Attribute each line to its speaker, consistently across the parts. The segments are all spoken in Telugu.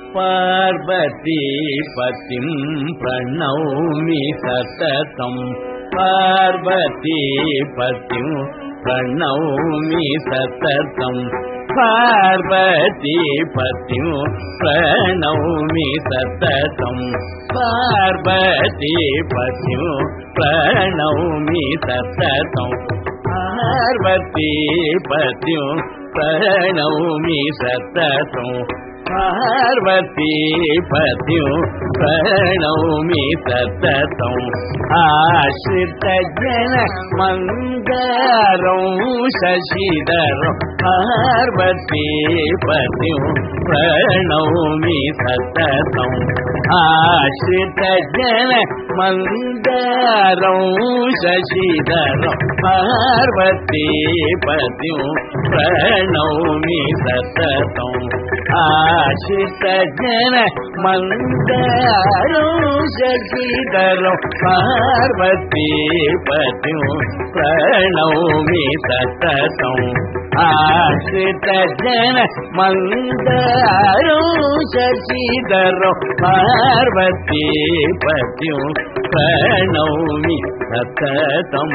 Speaker 1: పార్వతీ పతిం ప్రణౌమి సతతం పార్వతీ పతిం ప్రణౌమి సతతం పార్వతీ పతిం ప్రణౌమి సతతం పార్వతీ పతిం ప్రణౌమి సతతం పార్వతీ పతిం ప్రణౌమి సతతం పార్వతీ పతిం ప్రణౌమి సతతం ఆశ్రిత జన మంగళం శశిధరం పార్వతీ పతిం ప్రణౌమి సతతం ఆశ్రిత జన మంగళం శశిధరం పార్వతీ పతిం ప్రణౌమి సతతం ఆశిత జన మందారం శశిధరం పార్వతీ పతిం ప్రణౌమి సతతం ఆశ్రిత జన మందారం శశిధరం పార్వతీ పతిం ప్రణౌమి సతతం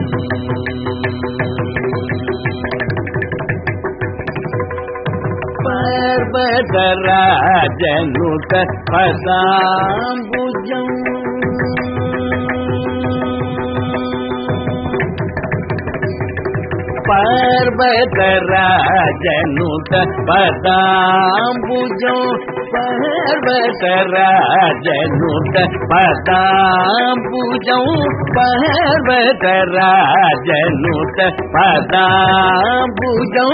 Speaker 1: పర్వతరాజనుత పదాంబుజం పర్వతరాజనుత పదాంబుజం పర్వతరాజనుత పదాంబుజం పర్వతరాజనుత పదాంబుజం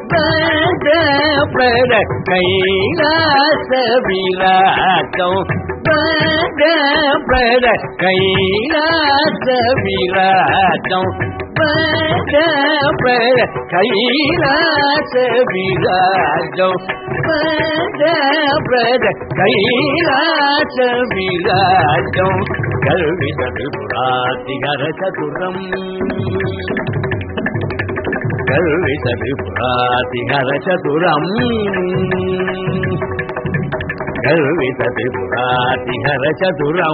Speaker 1: ప్రద కైలాస విరాటం ప్రద కైలాస విరాటం ప్రద కైలాస విరాజం ప్రద కైలాస విరాజం కల్విత త్రిపురాతి హర చతురం కల్విత త్రిపురాతి హర చతురం కల్విత త్రిపురాతి హర చతురం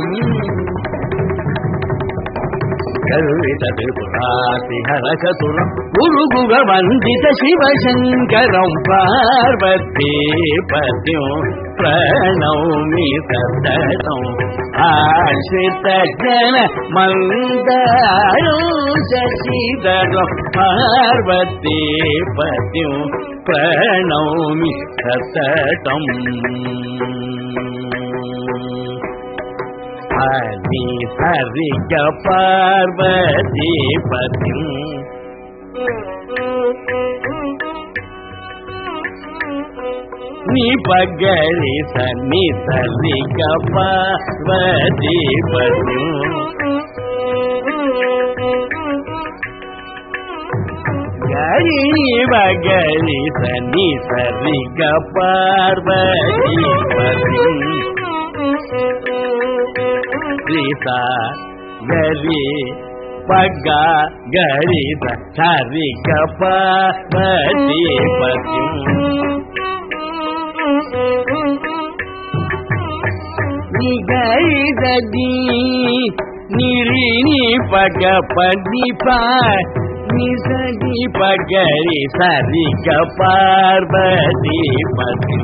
Speaker 1: కల్విత త్రిపురాతి హర చతురం గురుగుగ వందిత శివశంకరం పార్వతీ పద్యం ప్రణౌమి సతతం ఆశ్రిత జన మందారం శశిధరం పార్వతీ పద్యం ప్రణౌమి సతతం హరి హరిగ పార్వతీ పద్యం నీ పగరి సన్ని సరిగ పార్వతీ పద్యం గరి బగరి సన్ని సరిగ పార్వతీ పద్యం శ్రీత గరి పగ గరి సరి గపతి పతి ని గరి దది నిరి ని పగ పది పా ని సరి పగరి సరి గపార్వతి పతి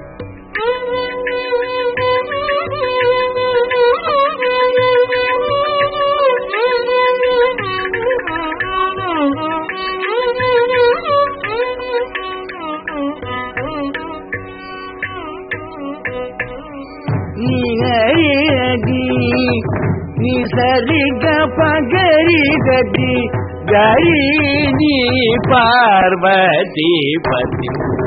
Speaker 1: నిగరి ని సరిగ పగరి గది గరి ని పార్వతి పతి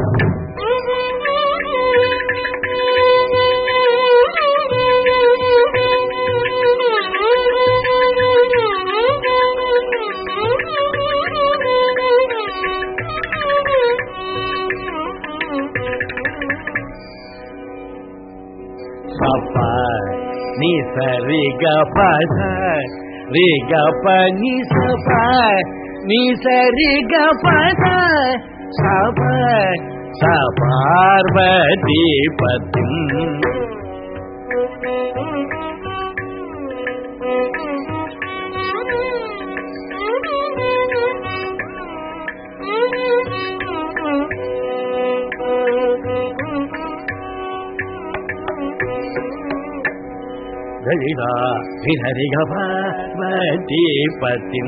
Speaker 1: పప ని సరిగ పద రిగ పని సప ని సరిగ పద సప స పార్వతీ పతిం గడిరా విహరిగ పార్వతీ పతిం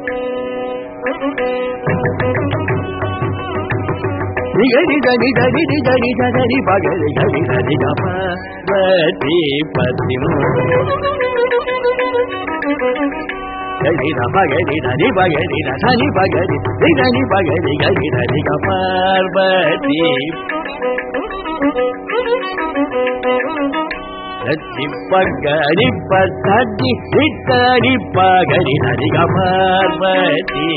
Speaker 1: గడి గడి గడి గడి గడి పగడి గడి గడి గ పార్వతీ పతిం గడి ద పగడి దని పగడి దని పగడి దని పగడి గడి గడి గ పార్వతీ గడి పగడి పగడి గడి పగడి దని గ పార్వతీ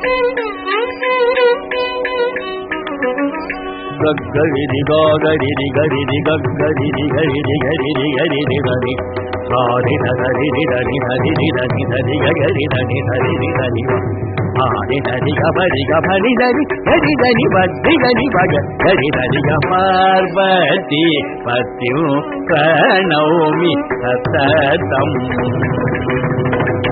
Speaker 1: గగ్గడిది గోగడిది గడిది గగ్గడిది గడిది గడిది గడిది గడి సారి నరి నరి నరి నరి నరి గడి నరి నరి నరి ఆరి నరి గబడి గబడి నరి గడి నరి బద్ది గడి బగ గడి నరి గ పార్వతి పత్యు ప్రణౌమి సతతం